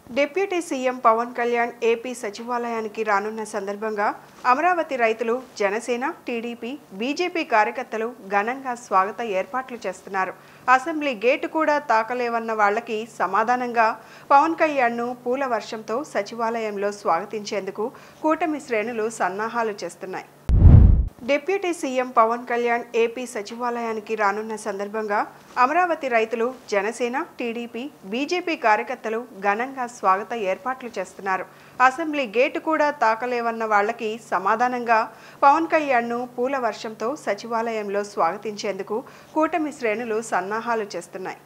Deputy CM Pawan Kalyan AP సచివాలయానికి రానున్న సందర్భంగా అమరావతి రైతులు జనసేన టీడీపీ బీజేపీ కార్యకర్తలు ఘనంగా స్వాగత ఏర్పాట్లు చేస్తున్నారు అసెంబ్లీ గేటు కూడా తాకలేవన్న వాళ్ళకి సమాధానంగా పవన్ కళ్యాణ్ను పూల వర్షంతో సచివాలయంలో స్వాగతించేందుకు కూటమి శ్రేణులు సన్నాహాలు చేస్తున్నాయి deputy CM Pawan Kalyan AP సచివాలయానికి రానున్న సందర్భంగా అమరావతి రైతులు జనసేన టీడీపీ బీజేపీ కార్యకర్తలు ఘనంగా స్వాగత ఏర్పాట్లు చేస్తున్నారు అసెంబ్లీ గేటు కూడా తాకలేవన్న వాళ్ళకి సమాధానంగా పవన్ కళ్యాణ్ను పూల వర్షంతో సచివాలయంలో స్వాగతించేందుకు కూటమి శ్రేణులు సన్నాహాలు చేస్తున్నాయి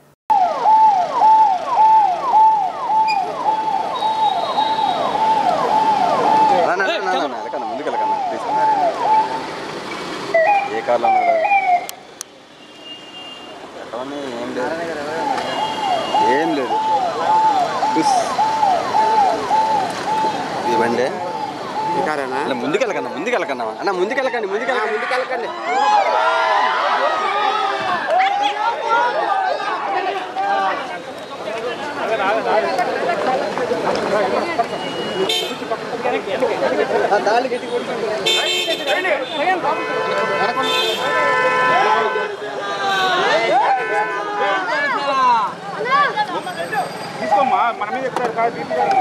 అన్న, అన్న, అన్న, అన్న, వెళ్ళకన్నా, ముందుకు వెళ్ళకన్నా, ప్లీజ్. ఏ కార్లో ఉన్నాడు ఎక్కడన్నా ఏం లేదు ఏం లేదు ఉస్. ఇది బండి అన్న, ముందుకు వెళ్ళకన్నా ముందుకు వెళ్ళకన్నా అన్న ముందుకు వెళ్ళకండి ముందుకు వెళ్ళకండి ముందుకు వెళ్ళకండి తీసుకోమ్మా మన మీద ఎక్కుతారు కాదు తీసుకురా.